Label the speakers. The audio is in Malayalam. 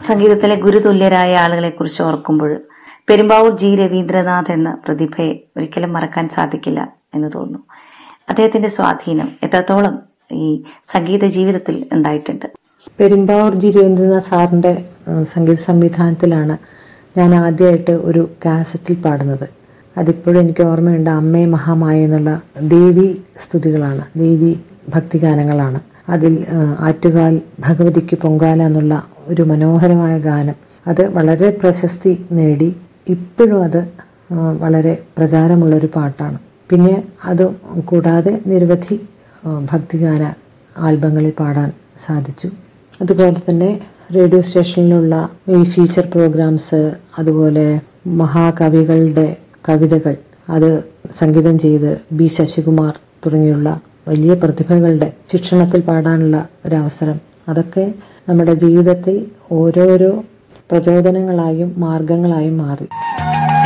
Speaker 1: സംഗീതത്തിലെ ഗുരുതുല്യരായ ആളുകളെ കുറിച്ച് ഓർക്കുമ്പോൾ പെരുമ്പാവൂർ ജി രവീന്ദ്രനാഥ് എന്ന പ്രതിഭയെ ഒരിക്കലും മറക്കാൻ സാധിക്കില്ല എന്ന് തോന്നുന്നു അദ്ദേഹത്തിന്റെ സ്വാധീനം എത്രത്തോളം ഈ സംഗീത ജീവിതത്തിൽ ഉണ്ടായിട്ടുണ്ട്
Speaker 2: പെരുമ്പാവൂർ ജി രവീന്ദ്രനാഥ് സാറിന്റെ ഏഹ്, സംഗീത സംവിധാനത്തിലാണ് ഞാൻ ആദ്യമായിട്ട് ഒരു കാസറ്റിൽ പാടുന്നത് അതിപ്പോഴും എനിക്ക് ഓർമ്മയുണ്ട് അമ്മേ മഹാമായ എന്നുള്ള ദേവി സ്തുതികളാണ് ദേവി ഭക്തിഗാനങ്ങളാണ് അതിൽ ഏഹ്, ആറ്റുകാൽ ഭഗവതിക്ക് പൊങ്കാല എന്നുള്ള ഒരു മനോഹരമായ ഗാനം അത് വളരെ പ്രശസ്തി നേടി ഇപ്പോഴും അത് ഏഹ്, വളരെ പ്രചാരമുള്ളൊരു പാട്ടാണ് പിന്നെ അത് കൂടാതെ നിരവധി ഏഹ്, ഭക്തിഗാന ആൽബങ്ങളിൽ പാടാൻ സാധിച്ചു അതുപോലെ തന്നെ റേഡിയോ സ്റ്റേഷനിലുള്ള ഈ ഫീച്ചർ പ്രോഗ്രാംസ് അതുപോലെ മഹാകവികളുടെ കവിതകൾ അത് സംഗീതം ചെയ്ത് ബി ശശികുമാർ തുടങ്ങിയുള്ള വലിയ പ്രതിഭകളുടെ ശിക്ഷണത്തിൽ പാടാനുള്ള ഒരവസരം അതൊക്കെ നമ്മുടെ ജീവിതത്തിൽ ഓരോരോ പ്രചോദനങ്ങളായും മാർഗങ്ങളായും മാറി